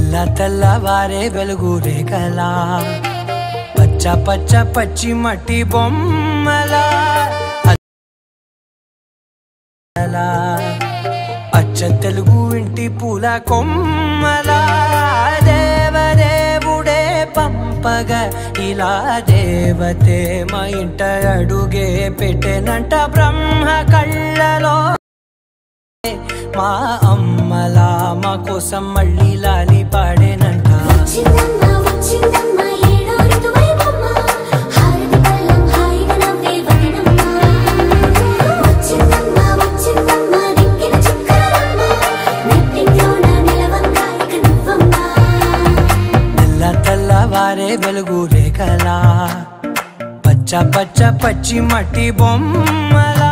తెల్ల తెల్లవారే వెలుగు రేఖలా పచ్చ పచ్చ పచ్చి మట్టి బొమ్మలా అలా అచ్చ తెలుగు ఇంటి పూల కొమ్మలా దేవదేవుడే పంపగ ఇలా దేవతే మా ఇంట అడుగే పెట్టెనంట బ్రహ్మ కళ్ళలో మా అమ్మలా మా కోసం మళ్ళీ లాలి పాడేనంట వచ్చిందమ్మ వచ్చిందమ్మ ఏడో ఋతువైవమ్మ హారతి పళ్ళం హాయిగా నవ్వే వదనమ్మ వచ్చిందమ్మ వచ్చిందమ్మ దిక్కిన చుక్కలమ్మ నెట్టింట్లోన నిలవంగా ఇక నువ్వమ్మ తెల్ల తెల్లవారే వెలుగు రేఖలా పచ్చ పచ్చ పచ్చి మట్టి బొమ్మలా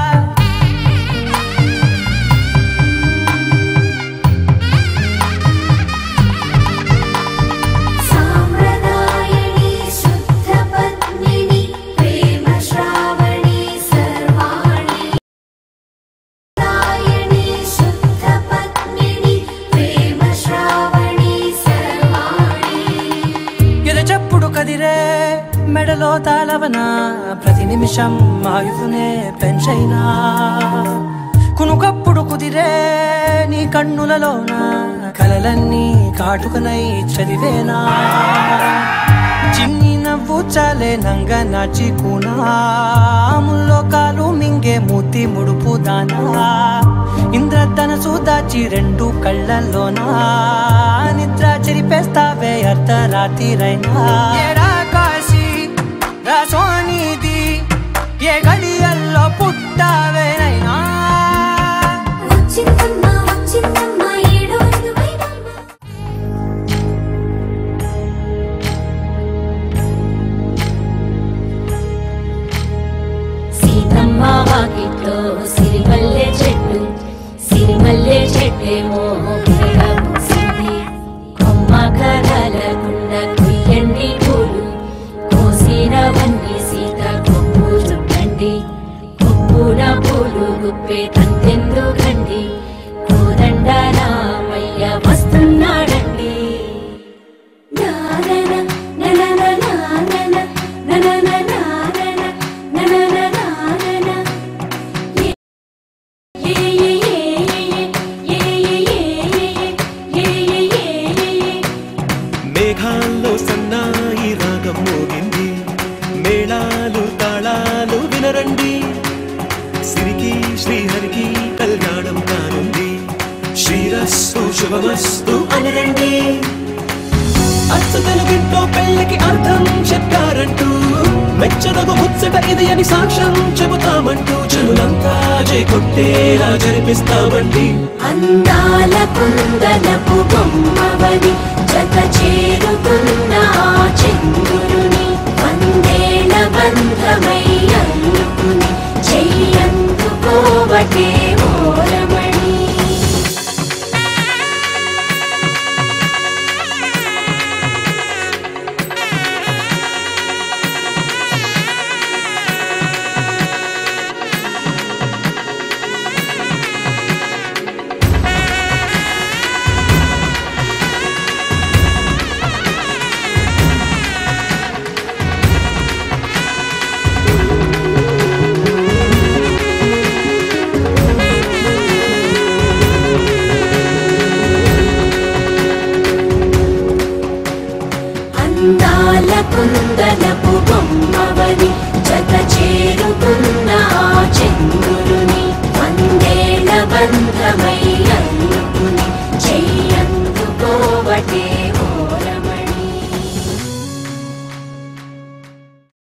సామ్రదాయని శుద్ధ పద్మిని ప్రేమ శ్రావణి సర్వాణి సామ్రదాయని శుద్ధ పద్మిని ప్రేమ శ్రావణి సర్వాణి ఎద చప్పుడు కదిరే మెడలో తాళవన ప్రతి నిమిషం ఆయుధునే పెంచైనా కునుకప్పుడు కుదిరే నీ కన్నులలోన కలలన్నీ కాటుకనై చదివేనా చిన్ని నవ్వు చాలే నంగ నాచి ముల్లో కాలు మింగే మూతి ముడుపు దానా ఇంద్రధనసు దాచి రెండు కళ్ళల్లోనా నిద్ర చెరిపేస్తావే అర్ధరాత్రిరైనా ఏడా కాశీ రాసోనిది ఏ గడియల్లో పుట్టావేనైనా వచ్చిందమ్మ వచ్చిందమ్మ ఏడో ఋతువైవమ్మ సీతమ్మ వాకిట్లో సిరిమల్లె చెట్టు సిరిమల్లె చెట్టేమో విరగా పూసింది కొమ్మ కదలకుండా కొయ్యండి పూలు కోసినవన్నీ సీత కొప్పు చుట్టండి కొప్పున పూలు గుప్పే తంతెందు గండి కోదండ రామయ్య వస్తున్నాడండి నానన ననన నానన ననన నానన ననన నానన ఏ ఏ ఏ ఏ ఏ ఏ ఏ ఏ మేఘాల్లో సన్నాయి రాగం మోగింది మేళాలు తాళాలు వినరండి సిరికి శ్రీహరికి కళ్యాణం కానుంది శ్రీరస్సు శుభమస్తు అనరండి అచ్చ తెలుగింట్లో పెళ్ళికి అర్థం చెప్పారంటూ మెచ్చదగు ముచ్చట ఇది అని సాక్ష్యం చెబుతామంటూ చెవులంతా జై కొట్టేలా జరిపిస్తామండి అందాల కుందనపు బొమ్మవని జత చేరుతున్న ఆ చంద్రుని వందేల బంధమై అందుకుని చెయ్యందుకోవటే ఓరమణి అందాల కుందనపు బొమ్మవని జత చేరుతున్న ఆ చంద్రుని వందేల